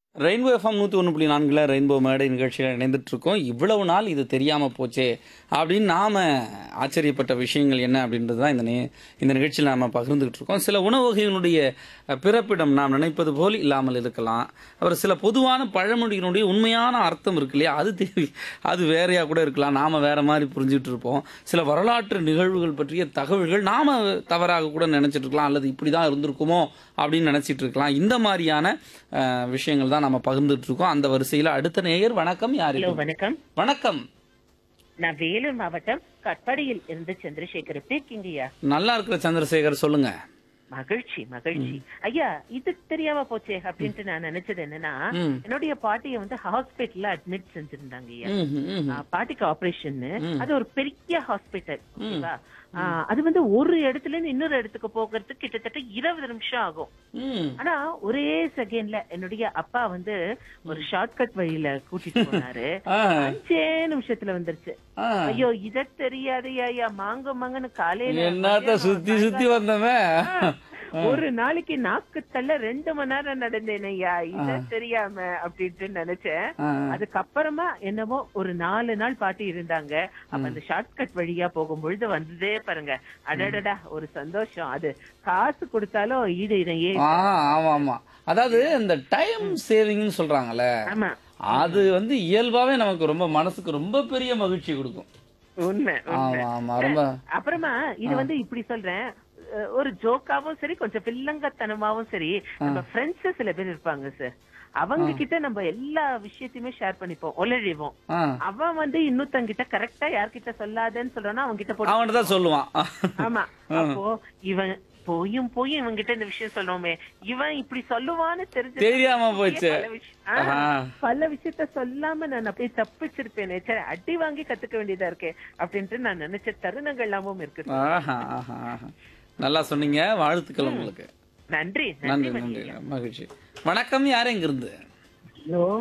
Rainbow FM நூற்றி ஒன்று புள்ளி நான்கில் ரெயின்போ மேடை நிகழ்ச்சியில் இணைந்துட்டு இருக்கோம் இவ்வளவு நாள் இது தெரியாமல் போச்சே அப்படின்னு நாம் ஆச்சரியப்பட்ட விஷயங்கள் என்ன அப்படின்றது தான் இந்த நே இந்த நிகழ்ச்சியில் நாம் பகிர்ந்துகிட்டு இருக்கோம் சில உணவு வகைகளுடைய அஹ், பிறப்பிடம் நாம் நினைப்பது போல் இல்லாமல் இருக்கலாம் அப்புறம் சில பொதுவான பழமொழிகளுடைய உண்மையான அர்த்தம் இருக்கு இல்லையா அது தெரி அது வேறையாக கூட இருக்கலாம் நாம் வேற மாதிரி புரிஞ்சுட்டு இருப்போம் சில வரலாற்று நிகழ்வுகள் பற்றிய தகவல்கள் நாம் தவறாக கூட நினைச்சிட்டு இருக்கலாம் அல்லது இப்படி தான் இருந்திருக்குமோ அப்படின்னு நினைச்சிட்டு இருக்கலாம் இந்த மாதிரியான அஹ், விஷயங்கள் தான் நம்ம பகிர்ந்துட்டு இருக்கோம் அந்த வரிசையில் அடுத்த நேயர் வணக்கம் யார் ஹலோ இது? வணக்கம் வணக்கம் நான் வேலூர் மாவட்டம் கட்பாடியில் இருந்து சந்திரசேகர் எப்படி இருக்கீங்கய்யா நல்லா இருக்கிற சந்திரசேகர் சொல்லுங்க மகிழ்ச்சி மகிழ்ச்சி ஐயா இது தெரியாம போச்சே அப்படின்ட்டு நான் நினைச்சது என்னன்னா ம். என்னுடைய பாட்டிய வந்து ஹாஸ்பிட்டல்ல அட்மிட் செஞ்சிருந்தாங்க ஐயா ம், ம், ம். ஆ, பாட்டிக்கு ஆபரேஷன் அது ஒரு பெரிய ஹாஸ்பிட்டல் ஓகேவா ஆ, அது வந்து ஒரு இடத்துல இருந்து இன்னொரு இடத்துக்கு போகிறதுக்கு கிட்டத்தட்ட இருபது நிமிஷம் ஆகும் ம். ஆனா ஒரே செகண்ட்ல என்னுடைய அப்பா வந்து ஒரு ஷார்ட்கட் வழியில கூட்டிட்டு போனாரு ஆ, அஞ்சே நிமிஷத்துல வந்துருச்சு ஆ. ஐயோ இத தெரியாது ஐயா மாங்க மாங்கன்னு காலையில என்னத்த சுத்தி சுத்தி வந்தவன் ஒரு நாளைக்கு நாக்கு தள்ள ரெண்டு மணி நேரம் நடந்தேன் ஐயா இத தெரியாம அப்படின்ட்டு நினைச்சேன் ஆ. அதுக்கப்புறமா என்னமோ ஒரு நாலு நாள் பாட்டி இருந்தாங்க அப்ப அந்த ஷார்ட்கட் வழியா போகும்பொழுது வந்ததே பாருங்க அடடடா ஒரு சந்தோஷம் அது காசு கொடுத்தாலும் ஈடு இணையே ஆ ஆமா ஆமா அதாவது இந்த டைம் சேவிங்னு சொல்றாங்கல்ல ஆமா அது வந்து இயல்பாவே நமக்கு ரொம்ப மனசுக்கு ரொம்ப பெரிய மகிழ்ச்சி கொடுக்கும் உண்மை உண்மை ஆமா ஆமா ரொம்ப அப்புறமா இது வந்து இப்படி சொல்றேன் அஹ் ஒரு ஜோக்காவும் சரி கொஞ்சம் பில்லங்கத்தனமாவும் சரி நம்ம ஃப்ரெண்ட்ஸ் சில பேர் இருப்பாங்க சார் அவங்க கிட்ட நம்ம எல்லா விஷயத்தையுமே ஷேர் பண்ணிப்போம் ஒலழிவோம் ஆ அவன் வந்து இன்னொருத்தங்கிட்ட கரெக்டா யார்கிட்ட சொல்லாதேன்னு சொல்றானா அவங்க கிட்ட போட்டு அவன்கிட்ட தான் சொல்லுவான் ஆமா அப்போ இவன் போயும் போயும் இவன் கிட்ட இந்த விஷயம் சொல்லுவோமே இவன் இப்படி சொல்லுவான்னு தெரிஞ்சு தெரியாம போச்சு பல விஷயம் ஆ, ஆ. பல விஷயத்த சொல்லாம நான் அப்படியே தப்பிச்சிருப்பேனே சரி அடி வாங்கி கத்துக்க வேண்டியதா இருக்கே அப்படின்ட்டு நான் நினைச்ச தருணங்கள் எல்லாமும் இருக்கு ஆஹா ஆஹா ஆஹா. நல்லா சொன்னீங்க வாழ்த்துக்கள் உங்களுக்கு நன்றி நன்றி நன்றி நன்றி மகிழ்ச்சி வணக்கம் யார் எங்கிருந்து ஹலோ